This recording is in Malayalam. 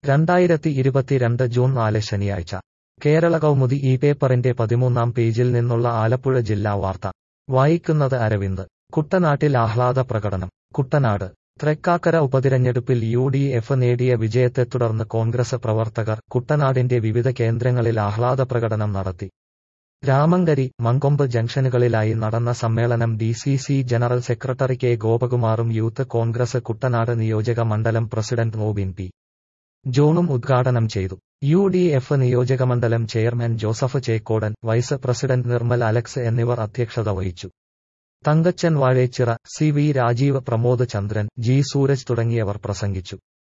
രണ്ടായിരത്തി ഇരുപത്തിരണ്ട് ജൂൺ നാല് ശനിയാഴ്ച കേരള കൗമുദി ഈ പേപ്പറിന്റെ പതിമൂന്നാം പേജിൽ നിന്നുള്ള ആലപ്പുഴ ജില്ലാ വാർത്ത വായിക്കുന്നത് അരവിന്ദ് കുട്ടനാട്ടിൽ ആഹ്ലാദ പ്രകടനം കുട്ടനാട് തൃക്കാക്കര ഉപതിരഞ്ഞെടുപ്പിൽ യു ഡി എഫ് നേടിയ വിജയത്തെ തുടർന്ന് കോൺഗ്രസ് പ്രവർത്തകർ കുട്ടനാടിന്റെ വിവിധ കേന്ദ്രങ്ങളിൽ ആഹ്ലാദ പ്രകടനം നടത്തി രാമങ്കരി മങ്കൊമ്പ് ജംഗ്ഷനുകളിലായി നടന്ന സമ്മേളനം D C C general secretary K ഗോപകുമാറും യൂത്ത് കോൺഗ്രസ് കുട്ടനാട് നിയോജക മണ്ഡലം പ്രസിഡന്റ് നോബിൻ പി ജോണും ഉദ്ഘാടനം ചെയ്തു യു ഡി എഫ് നിയോജകമണ്ഡലം chairman Joseph Chekkodan vice president Nirmal Alex എന്നിവർ അധ്യക്ഷത വഹിച്ചു Thankachan Vazhechira C V Rajeev Pramod Chandran G Sooraj തുടങ്ങിയവർ പ്രസംഗിച്ചു